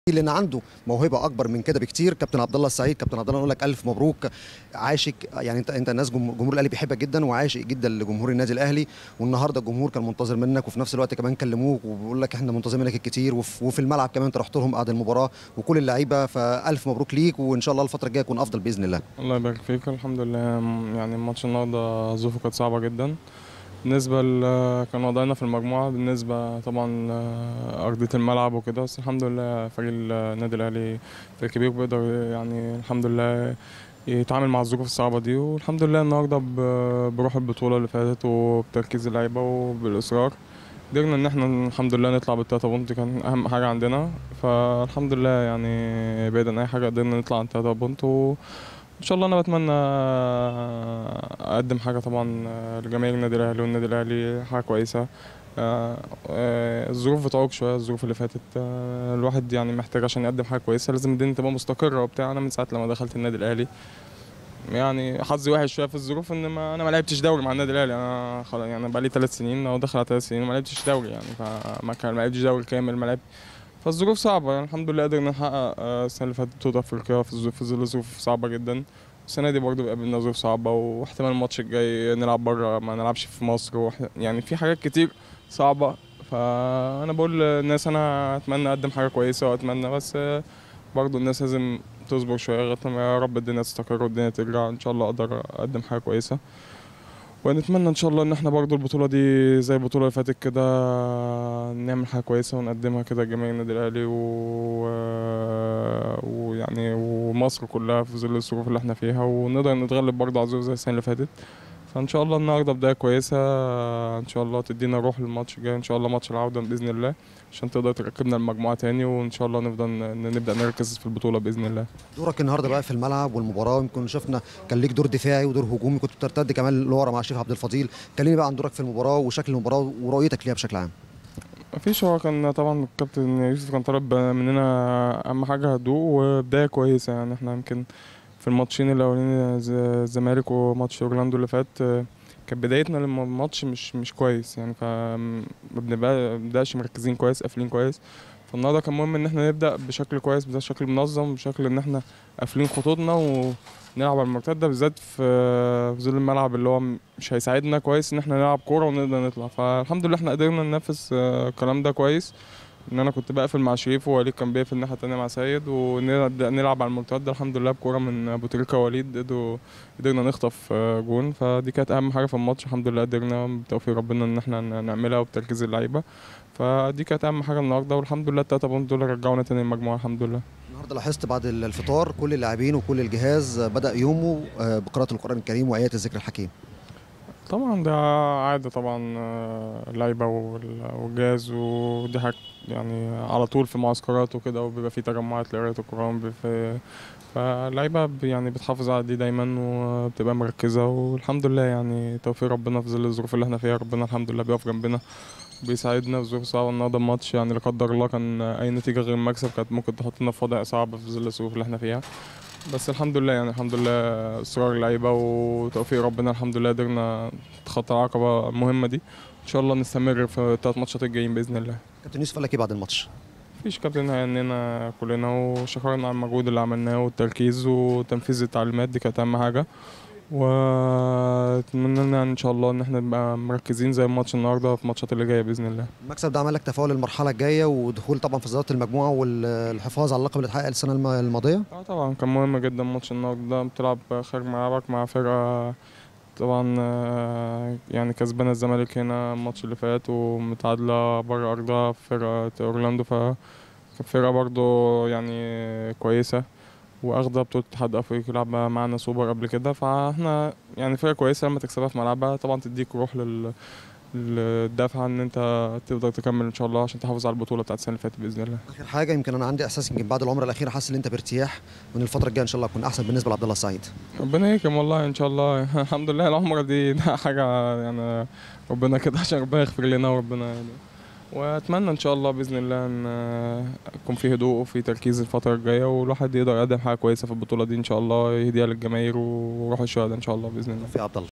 لان عنده موهبه اكبر من كده بكتير كابتن عبد الله السعيد كابتن عبد الله نقول لك الف مبروك عاشق يعني انت انت الناس جمهور جمهور الاهلي بيحبك جدا وعاشق جدا لجمهور النادي الاهلي والنهارده الجمهور كان منتظر منك وفي نفس الوقت كمان كلموك وبيقول لك احنا منتظرين منك الكتير وفي, وفي الملعب كمان انت رحت لهم بعد المباراه وكل اللعيبه فالف مبروك ليك وان شاء الله الفتره الجايه يكون افضل باذن الله الله يبارك فيك الحمد لله يعني الماتش النهارده ظروفه كانت صعبه جدا بالنسبة ل- كان وضعنا في المجموعة بالنسبة طبعا لأرضية الملعب وكده بس الحمد لله فريق النادي الأهلي فريق كبير بيقدر يعني الحمد لله يتعامل مع الظروف الصعبة دي والحمد لله النهاردة ب- بروح البطولة اللي فاتت وبتركيز اللعيبة وبالإصرار قدرنا إن احنا الحمد لله نطلع بالتلاتة بونت كان أهم حاجة عندنا فالحمد لله يعني بعيد عن أي حاجة قدرنا نطلع عن تلاتة بونت و ان شاء الله انا بتمنى اقدم حاجه طبعا لجماهير النادي الاهلي والنادي الاهلي حاجه كويسه آه، آه، الظروف بتعوق شويه الظروف اللي فاتت آه، الواحد يعني محتاج عشان يقدم حاجه كويسه لازم الدنيا تبقى مستقره وبتاع انا من ساعه لما دخلت النادي الاهلي يعني حظي وحش شويه في الظروف ان ما انا ما لعبتش دوري مع النادي الاهلي انا خلاص يعني بقى لي ثلاث سنين او داخل على ثلاث سنين وما لعبتش دوري يعني فما كان ما لعبتش دوري كامل ما لعبت فالظروف صعبه يعني الحمد لله قدرنا نحقق آه، السنه اللي فاتت بطوله افريقيا في الظروف- في ظل ظروف صعبه جدا السنه دي برضه بيقابلنا ظروف صعبه واحتمال الماتش الجاي نلعب بره ما نلعبش في مصر وإح- يعني في حاجات كتير صعبه فانا بقول للناس انا اتمنى اقدم حاجه كويسه واتمنى بس آه، برضه الناس لازم تصبر شويه لغايه ما يا رب الدنيا تستقر والدنيا ترجع ان شاء الله اقدر اقدم حاجه كويسه ونتمنى ان شاء الله ان احنا برضو البطوله دي زي البطوله اللي فاتت كده نعمل حاجه كويسه ونقدمها كده لجماهير النادي الاهلي و... ويعني ومصر كلها في ظل الظروف اللي احنا فيها ونقدر نتغلب برضو على الظروف زي السنه اللي فاتت فان شاء الله النهارده بدايه كويسه ان شاء الله تدينا روح للماتش الجاي ان شاء الله ماتش العوده باذن الله عشان تقدر تركبنا المجموعه تاني وان شاء الله نفضل ن- نبدا نركز في البطوله باذن الله دورك النهارده بقى في الملعب والمباراه يمكن شفنا كان ليك دور دفاعي ودور هجومي كنت بترتد كمان لورا مع الشيخ عبد الفضيل كلمني بقى عن دورك في المباراه وشكل المباراه ورؤيتك ليها بشكل عام مفيش هو كان طبعا الكابتن يوسف كان طالب مننا اهم حاجه هدوء وبدايه كويسه يعني احنا يمكن في الماتشين الاولانيين ز- الزمالك وماتش اورلاندو اللي فات آه، كانت بدايتنا للماتش مش مش كويس يعني فما بنبقى- بنبداش مركزين كويس قافلين كويس فالنهارده كان مهم ان احنا نبدا بشكل كويس بشكل منظم بشكل ان احنا قافلين خطوطنا ونلعب على المرتده بالذات في في ظل الملعب اللي هو مش هيساعدنا كويس ان احنا نلعب كوره ونقدر نطلع فالحمد لله احنا قدرنا ننفذ آه، الكلام ده كويس ان انا كنت بقفل مع شريف ووليد كان بيقفل الناحيه التانيه مع سيد ونبدا نلعب على المرتده الحمد لله بكوره من ابو تريكه ووليد قدروا قدرنا نخطف آه، جون فدي كانت اهم حاجه في الماتش الحمد لله قدرنا بتوفيق ربنا ان احنا ن- نعملها وبتركيز اللعيبه فدي كانت اهم حاجه النهارده والحمد لله التلاته بونت دول رجعونا تاني المجموعه الحمد لله النهارده لاحظت بعد الفطار كل اللاعبين وكل الجهاز بدا يومه آه، بقراءه القران الكريم وايات الذكر الحكيم طبعا ده عادة طبعا آه، اللعيبة وال- والجهاز ودي حاجة يعني على طول في معسكرات وكده وبيبقى في تجمعات لقراية القرآن ب- في فاللعيبة ب- يعني بتحافظ على دي دايما وبتبقى مركزة والحمد لله يعني توفيق ربنا في ظل الظروف اللي احنا فيها ربنا الحمد لله بيقف جنبنا بيساعدنا في ظروف صعبة النهارده الماتش يعني لا قدر الله كان أي نتيجة غير المكسب كانت ممكن تحطنا في وضع صعب في ظل الظروف اللي احنا فيها بس الحمد لله يعني الحمد لله اصرار اللعيبه وتوفيق ربنا الحمد لله قدرنا نتخطى العقبه المهمه دي ان شاء الله نستمر في الثلاث ماتشات الجايين باذن الله كابتن يوسف قال لك ايه بعد الماتش مفيش كابتن هيننا كلنا وشكرنا على المجهود اللي عملناه والتركيز وتنفيذ التعليمات دي كانت اهم حاجه واتمنى لنا ان شاء الله ان احنا نبقى مركزين زي الماتش النهارده في الماتشات اللي جايه باذن الله المكسب ده عمل لك تفاؤل للمرحله الجايه ودخول طبعا في صداره المجموعه والحفاظ على اللقب اللي اتحقق السنه الم- الماضيه اه طبعا كان مهم جدا ماتش النهارده ده بتلعب خارج ملعبك مع فرقة طبعا آه، يعني كسبانة الزمالك هنا الماتش اللي فات ومتعادلة بره أرضها في فرقة أورلاندو ف كانت فرقة برضو يعني كويسة واخدة بطولة اتحاد أفريقيا لعبة معانا سوبر قبل كده فاحنا يعني فرقة كويسة لما تكسبها في ملعبها طبعا تديك روح لل الدافع ان انت تقدر تكمل ان شاء الله عشان تحافظ على البطوله بتاعت السنه اللي فاتت باذن الله اخر حاجه يمكن انا عندي احساس يمكن بعد العمره الاخيره حاسس ان انت بارتياح وان الفتره الجايه ان شاء الله تكون احسن بالنسبه لعبد الله السعيد ربنا يكرم والله ان شاء الله الحمد لله العمره دي ده حاجه يعني ربنا كده عشان ربنا يغفر لنا وربنا يعني واتمنى ان شاء الله باذن الله ان يكون في هدوء وفي تركيز الفتره الجايه والواحد يقدر يقدم حاجه كويسه في البطوله دي ان شاء الله يهديها للجماهير وروح الشهداء ان شاء الله باذن الله في عبد الله